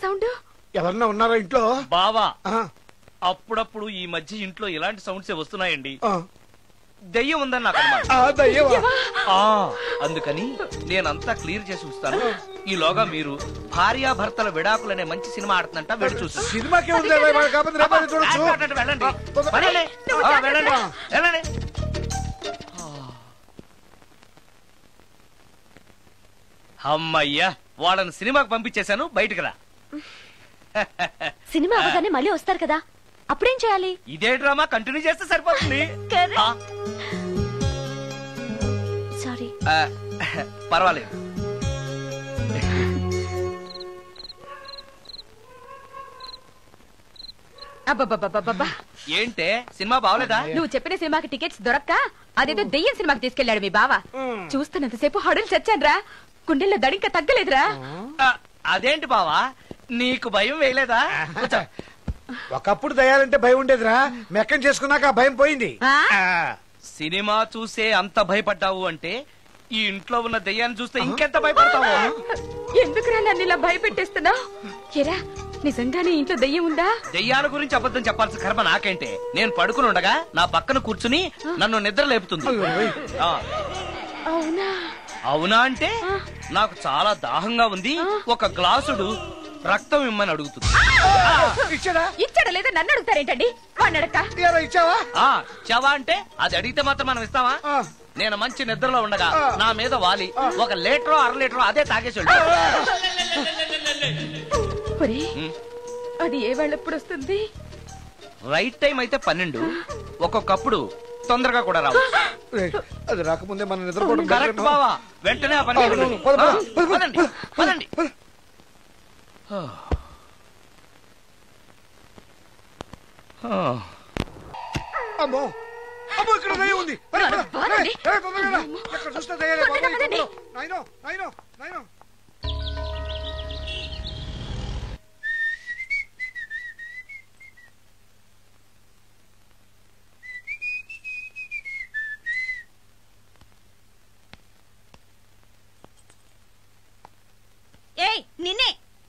Sound ఎవరన్నా ఉన్నారా ఇంట్లో బావా ఆ, అప్పుడప్పుడు ఈ మధ్య ఇంట్లో ఇలాంటి సౌండ్స్ వస్తున్నాయండి ఆ. దెయ్యం ఉందని నాకు అనుమానం ఆ, దయ్యమా? ఆ, అందుకని నేనంతా క్లియర్ చేసి ఉంచుతాను ఈలోగా మీరు భార్యాభర్తల విడాకులనే మంచి సినిమా ఆడుతుందంట వెళ్ళి చూసి సినిమాకే ఉంది రా, వాడు కాకపోతే రేపటి చూడొచ్చు వెళ్ళండి ఆ, తొందర- వెళ్ళండి. ఆ, వెళ్ళండి వెళ్ళండి అమ్మయ్యా వాళ్ళని సినిమాకి పంపించేశాను బయటికి రా సినిమా అవగానే మళ్ళీ వస్తారు కదా అప్పుడేం చేయాలి ఇదే డ్రామా కంటిన్యూ చేస్తే సరిపోతుంది ఆ, సారీ ఆ, పర్వాలేదు అబ్బబ్బబ్బబ్బబ్బా ఏంటే సినిమా బాగలేదా నువ్వు చెప్పిన సినిమాకి టికెట్స్ దొరక్క అదేదో దెయ్యం సినిమాకి తీసుకెళ్లాడు మీ బావ చూస్తున్నంతసేపు హడులు చచ్చాన్రా గుండెల్లో దడింక తగ్గలేదురా ఆ, అదేంటి బావా నీకు భయం వేయలేదా కూర్చో. ఒకప్పుడు దయాలంటే భయం ఉండేదిరా మెక్కం చేసుకున్నాక ఆ భయం పోయింది ఆ? ఆ, సినిమా చూసే అంత భయపడ్డావు అంటే ఈ ఇంట్లో ఉన్న దెయ్యాన్ని చూస్తే ఇంకెంత భయపడతావు ఎందుకురా నన్ను ఇలా భయపెట్టేస్తున్నావు ఎరా నిజంగానే ఇంట్లో దెయ్యం ఉందా దెయ్యాల గురించి అబద్ధం చెప్పాల్సిన కర్మ నాకేంటే నేను పడుకుని ఉండగా నా పక్కన కూర్చుని నన్ను నిద్ర లేపుతుంది ఆ, అవునా అవునా అంటే నాకు చాలా దాహంగా ఉంది ఒక గ్లాసుడు రక్తం ఇమ్మని అడుగుతుంది ఇచ్చాడా ఇచ్చాడా లేదా నన్ను అడుగుతారేంటండి వాడిని అడక్క ఇయ్యారా, ఇచ్చావా ఆ చవా అంటే అది అడిగితే మాత్రం మనం ఇస్తావా ఆ. నేను మంచి నిద్రలో ఉండగా ఆ. నా మీద వాలి ఒక లీటరో అర లీటరో అదే తాగేసి వెళ్ళిపోయాడు. ఒరే ఉమ్. అది ఏ వాళ్ళెప్పుడు వస్తుంది రైట్ టైం అయితే పన్నెండు ఒక్కొక్కప్పుడు తొందరగా కూడా రావు రేయ్, అది రాకముందే మనం నిద్రపోవడం కరెక్ట్ better బావా వెంటనే ఆ పని అవును, చేయండి. పద, పద, ఆ, పద, పద, పదండి, పదండి. ఆ. అమ్మో అమ్మో ఇక్కడ దయ్యం ఉంది పద, పద. పదండి. రేయ్, రేయ్, తొందరగా రా. ఎక్కడ చూస్తే దయ్యాలే బాబోయ్, పదండి, పదండి. తొందరగా. నాయనో నాయనో నాయనో ఏయ్ నిన్నే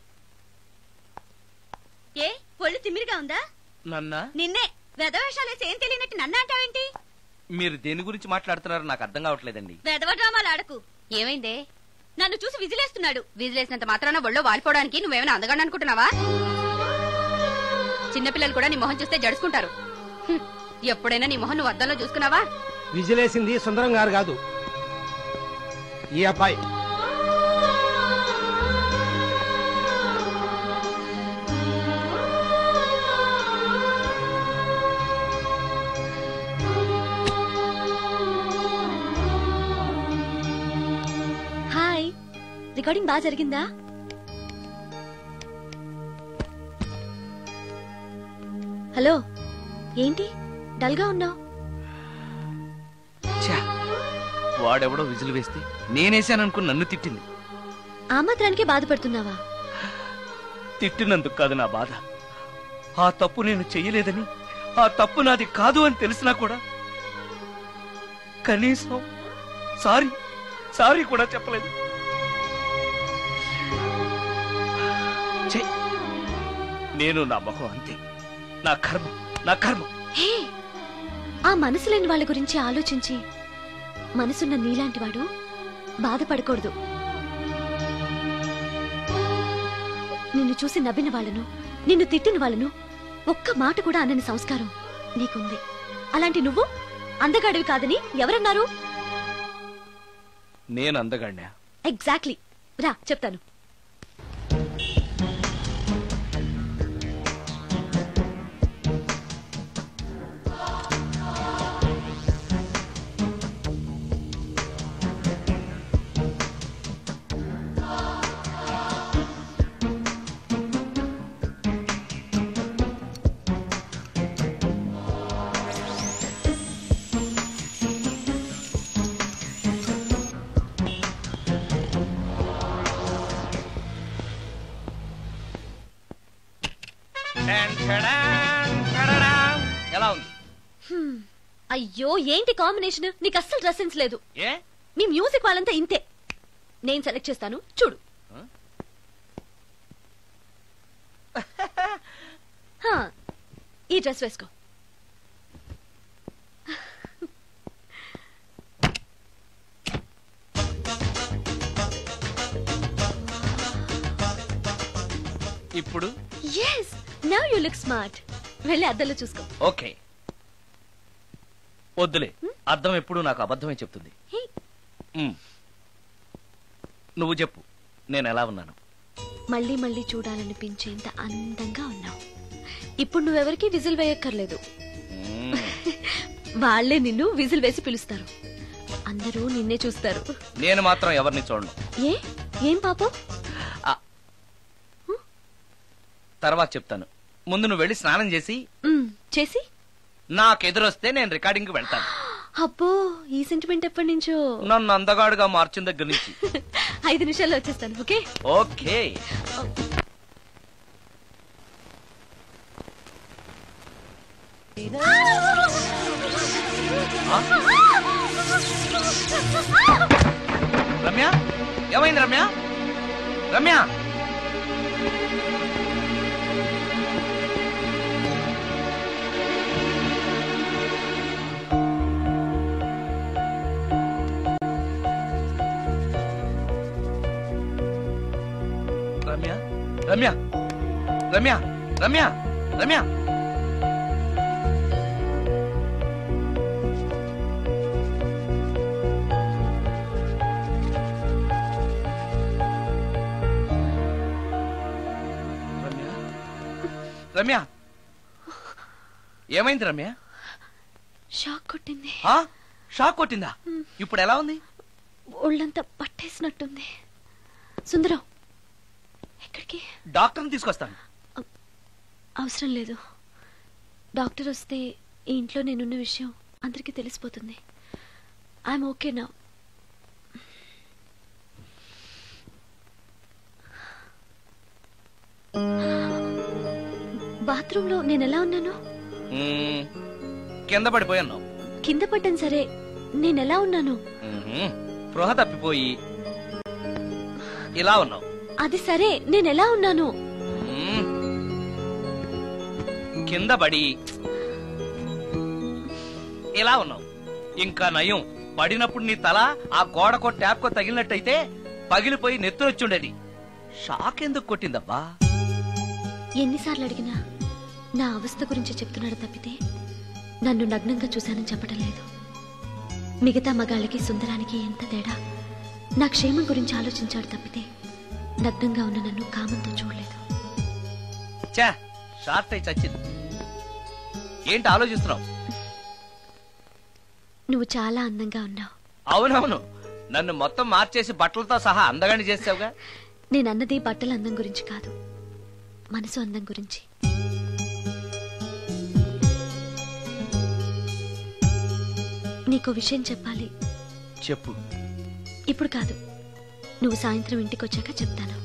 ఏ ఒళ్ళు తిమ్మిరిగా ఉందా నన్న నిన్నే వెధవేషాలేసి ఏం తెలియనట్టు నన్ను అంటావేంటి మీరు దేని గురించి మాట్లాడుతున్నారో నాకు అర్థం కావట్లేదండి వెధవ డ్రామాలు ఆడకు ఏమైందే నన్ను చూసి విజిలేస్తున్నాడు విజిలేసినంత మాత్రాన ఒళ్ళో వాలిపోవడానికి నువ్వేమైనా అందగాడు అనుకుంటున్నావా చిన్నపిల్లలు కూడా నీ మొహం చూస్తే జడుచుకుంటారు హ్మ్. ఎప్పుడైనా నీ మొహం నువ్వు అద్దంలో చూసుకున్నావా విజిలేసింది సుందరం గారు కాదు ఈ అబ్బాయి హాయ్ రికార్డింగ్ బాగా జరిగిందా హలో ఏంటి డల్ గా ఉన్నావు ఛా, వాడెవడో విజిల్ వేస్తే నేనేసాననుకుని నన్ను తిట్టింది ఆ మాత్రానికి బాధపడుతున్నావా తిట్టినందుకు కాదు నా బాధ ఆ తప్పు నేను చెయ్యలేదని ఆ తప్పు నాది కాదు అని తెలిసినా కూడా కనీసం సారీ సారీ కూడా చెప్పలేదు ఛే, నేను నా మొహం అంతే నా కర్మ నా కర్మ హే ఆ మనసు లేని వాళ్ళ గురించి ఆలోచించి మనసున్న నీలాంటి వాడు బాధపడకూడదు నిన్ను చూసి నవ్విన వాళ్ళను నిన్ను తిట్టిన వాళ్ళను ఒక్క మాట కూడా అనని సంస్కారం నీకుంది అలాంటి నువ్వు అందగాడివి కాదని ఎవరన్నారు నేను అందగాడినా ఎగ్జాక్ట్లీ రా చెప్తాను టన్ టడాన్ టడడాన్. ఎలా ఉంది అయ్యో ఏంటి కాంబినేషన్ నీకు అస్సలు డ్రెస్ సెన్స్ లేదు ఏ మీ మ్యూజిక్ వాళ్ళంతా ఇంతే నేను సెలెక్ట్ చేస్తాను చూడు ఈ డ్రెస్ వేసుకో ఇప్పుడు yes now you look smart వెళ్ళి అద్దంలో చూసుకో ఓకే వద్దులే అర్థం ఎప్పుడు నాకు అబద్ధమే చెప్తుంది హే, ఉమ్. నువ్వు చెప్పు నేను ఎలా ఉన్నాను మళ్ళీ మళ్ళీ చూడాలనిపించేంత అందంగా ఉన్నావు ఇప్పుడు నువ్వెవరికి విజిల్ వేయక్కర్లేదు ఉమ్. వాళ్ళే నిన్ను విజిల్ వేసి పిలుస్తారు అందరూ నిన్నే చూస్తారు నేను మాత్రం ఎవరిని చూడను ఏ ఏం పాపం తర్వాత చెప్తాను ముందు నువ్వు వెళ్ళి స్నానం చేసి మ్, చేసి నాకు ఎదురొస్తే నేను రికార్డింగ్ కి వెళ్తాను అబ్బో ఈ సెంటిమెంట్ ఎప్పటి నుంచో నన్ను అందగాడుగా మార్చిన దగ్గర నుంచి ఐదు నిమిషాల్లో వచ్చేస్తాను ఓకే ఓకే ఆ? రమ్య ఏమైంది రమ్య రమ్య రమ్య రమ్య రమ్య రమ్య రమ్య రమ్య రమ్య ఏమైంది రమ్య షాక్ కొట్టింది ఆ? షాక్ కొట్టిందా ఇప్పుడు ఎలా ఉంది ఒళ్ళంతా పట్టేసినట్టుంది సుందరం ఎక్కడికి డాక్టర్ని తీసుకొస్తాను అవసరం లేదు డాక్టర్ వస్తే ఈ ఇంట్లో నేనున్న విషయం అందరికీ తెలిసిపోతుంది ఐఎమ్ ఓకే నా బాత్రూంలో నేను ఎలా ఉన్నాను మ్మ్. కింద పడిపోయాను కింద పడ్డాను సరే నేను ఎలా ఉన్నాను మ్మ్. స్పృహ తప్పిపోయి ఇలా ఉన్నావు అది సరే నేను ఎలా ఉన్నాను మ్మ్. కింద పడి ఇలా ఉన్నావు ఇంకా నయం పడినప్పుడు నీ తల ఆ గోడకో ట్యాప్కో తగిలినట్టయితే పగిలిపోయి నెత్తురొచ్చుండేది షాక్ ఎందుకు కొట్టిందబ్బా ఎన్నిసార్లు అడిగినా నా అవస్థ గురించి చెప్తున్నాడు తప్పితే నన్ను నగ్నంగా చూశానని చెప్పడం లేదు మిగతా మగాళ్ళకి సుందరానికి ఎంత తేడా నా క్షేమం గురించి ఆలోచించాడు తప్పితే నగ్నంగా ఉన్న నన్ను కామంతో చూడలేదు చా షార్ట్ అయి చచ్చింది ఏంటి ఆలోచిస్తున్నావు నువ్వు చాలా అందంగా ఉన్నావు అవునవును నన్ను మొత్తం మార్చేసి బట్టలతో సహా అందగాని చేసావుగా నేను అన్నది బట్టల అందం గురించి కాదు మనసు అందం గురించి నీకో విషయం చెప్పాలి చెప్పు ఇప్పుడు కాదు నువ్వు సాయంత్రం ఇంటికి వచ్చాక చెప్తాను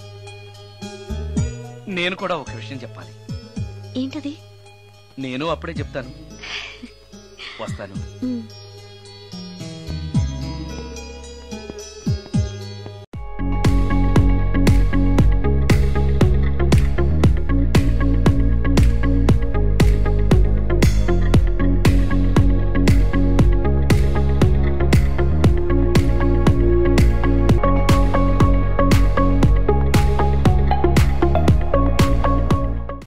నేను కూడా ఒక విషయం చెప్పాలి ఏంటది నేను అప్పుడే చెప్తాను వస్తాను ఉమ్.